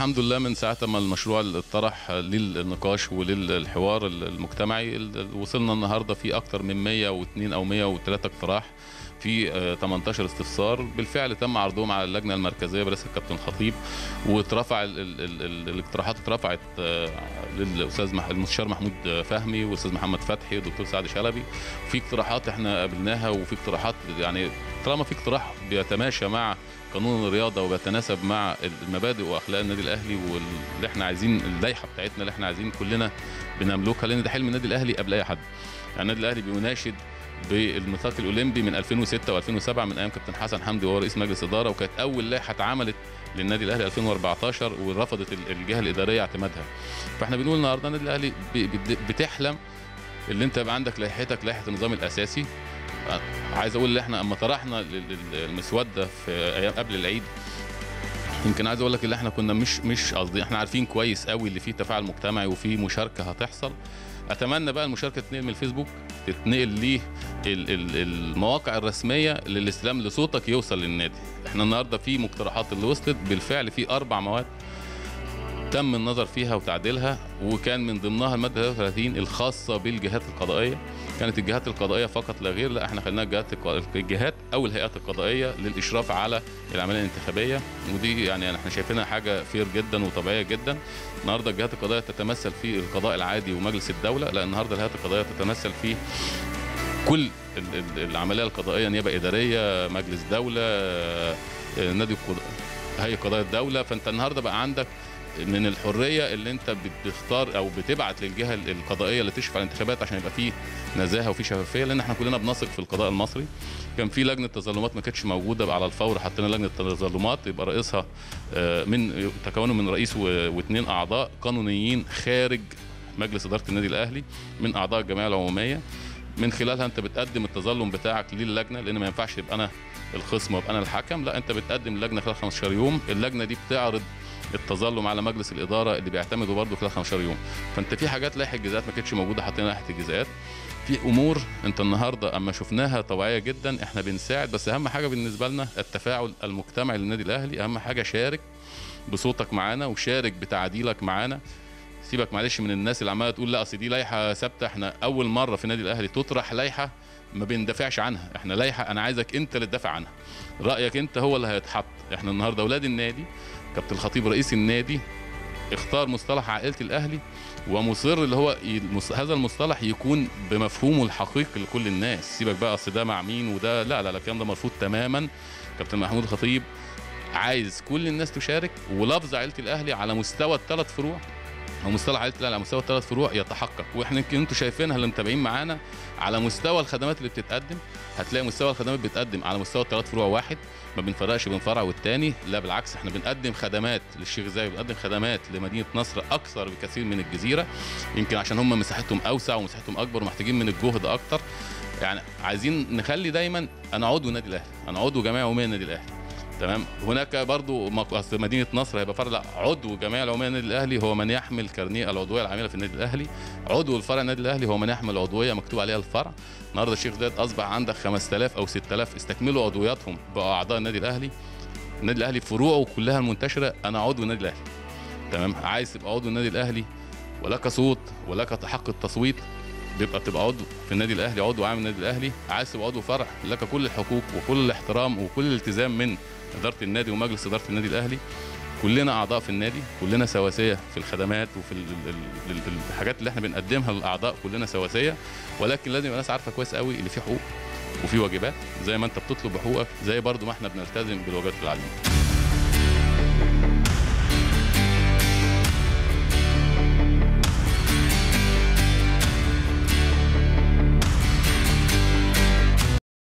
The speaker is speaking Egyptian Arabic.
الحمد لله من ساعه ما المشروع اتطرح للنقاش وللحوار المجتمعي ال- وصلنا النهارده في اكتر من 102 او 103 اقتراح في آه، 18 استفسار بالفعل تم عرضهم على اللجنه المركزيه برئاسه الكابتن خطيب واترفع ال ال ال ال الاقتراحات اترفعت آه، للاستاذ مح- المستشار محمود فهمي والاستاذ محمد فتحي والدكتور سعد شلبي في اقتراحات احنا قابلناها وفي اقتراحات يعني طالما في اقتراح بيتماشى مع قانون الرياضه وبيتناسب مع المبادئ واخلاق النادي الاهلي واللي احنا عايزين اللائحه بتاعتنا اللي احنا عايزين كلنا بنملكها لان ده حلم النادي الاهلي قبل اي حد يعني النادي الاهلي بيناشد بالميثاق الاولمبي من 2006 و2007 من ايام كابتن حسن حمدي وهو رئيس مجلس اداره وكانت اول لائحه اتعملت للنادي الاهلي 2014 ورفضت ال- الجهه الاداريه اعتمادها فاحنا بنقول النهارده النادي الاهلي ب- بت- بتحلم اللي انت يبقى عندك لائحتك لائحه النظام الاساسي عايز اقول ان احنا اما طرحنا لل- لل- المسوده في ايام قبل العيد يمكن عايز اقول لك اللي احنا كنا مش مش قصدي احنا عارفين كويس قوي اللي فيه تفاعل مجتمعي وفيه مشاركه هتحصل اتمنى بقى المشاركه تتنقل من الفيسبوك تتنقل ليه ال- ال- المواقع الرسميه للاستلام لصوتك يوصل للنادي احنا النهارده في مقترحات اللي وصلت بالفعل في اربع مواد تم النظر فيها وتعديلها وكان من ضمنها الماده 33 الخاصه بالجهات القضائيه كانت الجهات القضائيه فقط لا غير لا احنا خليناها الجهات الق- الجهات او الهيئات القضائيه للاشراف على العمليه الانتخابيه ودي يعني احنا شايفينها حاجه فير جدا وطبيعيه جدا النهارده الجهات القضائيه تتمثل في القضاء العادي ومجلس الدوله لا النهارده الهيئات القضائيه تتمثل في كل ال- ال- العمليه القضائيه نيابه اداريه مجلس دوله آه، نادي القضاء هيئه قضايا الدوله فانت النهارده بقى عندك من الحريه اللي انت بتختار او بتبعت للجهه القضائيه اللي تشرف على الانتخابات عشان يبقى فيه نزاهه وفي شفافيه لان احنا كلنا بنثق في القضاء المصري كان في لجنه تظلمات ما كانتش موجوده على الفور حطينا لجنه تظلمات يبقى رئيسها آه، من تكونه من رئيس و- واثنين اعضاء قانونيين خارج مجلس اداره النادي الاهلي من اعضاء الجمعيه العموميه من خلالها انت بتقدم التظلم بتاعك للجنه لان ما ينفعش يبقى انا الخصم وابقى انا الحكم لا انت بتقدم اللجنه خلال 15 يوم اللجنه دي بتعرض التظلم على مجلس الاداره اللي بيعتمدوا برضه خلال 15 يوم فانت في حاجات لائحه الجزاءات ما كانتش موجوده حاطين لائحه الجزاءات في امور انت النهارده اما شفناها طبيعيه جدا احنا بنساعد بس اهم حاجه بالنسبه لنا التفاعل المجتمعي للنادي الاهلي اهم حاجه شارك بصوتك معانا وشارك بتعديلك معانا سيبك معلش من الناس اللي عماله تقول لا اصل دي لائحه ثابته احنا اول مره في النادي الاهلي تطرح لائحه ما بندافعش عنها احنا لائحه انا عايزك انت اللي تدافع عنها رايك انت هو اللي هيتحط احنا النهارده اولاد النادي كابتن الخطيب رئيس النادي اختار مصطلح عائله الاهلي ومصر اللي هو ي- المص- هذا المصطلح يكون بمفهومه الحقيقي لكل الناس سيبك بقى اصل ده مع مين وده لا لا لا الكلام ده مرفوض تماما كابتن محمود الخطيب عايز كل الناس تشارك ولفظ عائله الاهلي على مستوى الثلاث فروع او مصطلح عائله الاهلي على مستوى الثلاث فروع يتحقق واحنا يمكن انتوا شايفينها اللي متابعين معانا على مستوى الخدمات اللي بتتقدم هتلاقي مستوى الخدمات بتقدم على مستوى الثلاث فروع واحد ما بنفرقش بين فرع والتاني لا بالعكس احنا بنقدم خدمات للشيخ زايد بنقدم خدمات لمدينه نصر اكثر بكثير من الجزيره يمكن عشان هم مساحتهم اوسع ومساحتهم اكبر ومحتاجين من الجهد اكتر يعني عايزين نخلي دايما انا عضو النادي الاهلي انا عضو جمعيه عموميه النادي الاهلي تمام هناك برضو مق- اصل مدينه نصر هيبقى فرع لا عضو جمعيه العموميه النادي الاهلي هو من يحمل كارنيه العضويه العامله في النادي الاهلي عضو الفرع النادي الاهلي هو من يحمل عضويه مكتوب عليها الفرع النهارده الشيخ زايد اصبح عندك 5000 او 6000 استكملوا عضوياتهم بقوا اعضاء النادي الاهلي النادي الاهلي فروعه كلها المنتشره انا عضو النادي الاهلي تمام عايز تبقى عضو النادي الاهلي ولك صوت ولك حق التصويت بيبقى بتبقى عضو في النادي الاهلي عضو عام النادي الاهلي عايز تبقى عضو فرع لك كل الحقوق وكل الاحترام وكل الالتزام من اداره النادي ومجلس اداره النادي الاهلي كلنا اعضاء في النادي كلنا سواسيه في الخدمات وفي ال- ال- ال- ال- الحاجات اللي احنا بنقدمها للاعضاء كلنا سواسيه ولكن لازم يبقى الناس عارفه كويس قوي اللي فيه حقوق وفي واجبات زي ما انت بتطلب حقوقك زي برضو ما احنا بنلتزم بالواجبات العاديه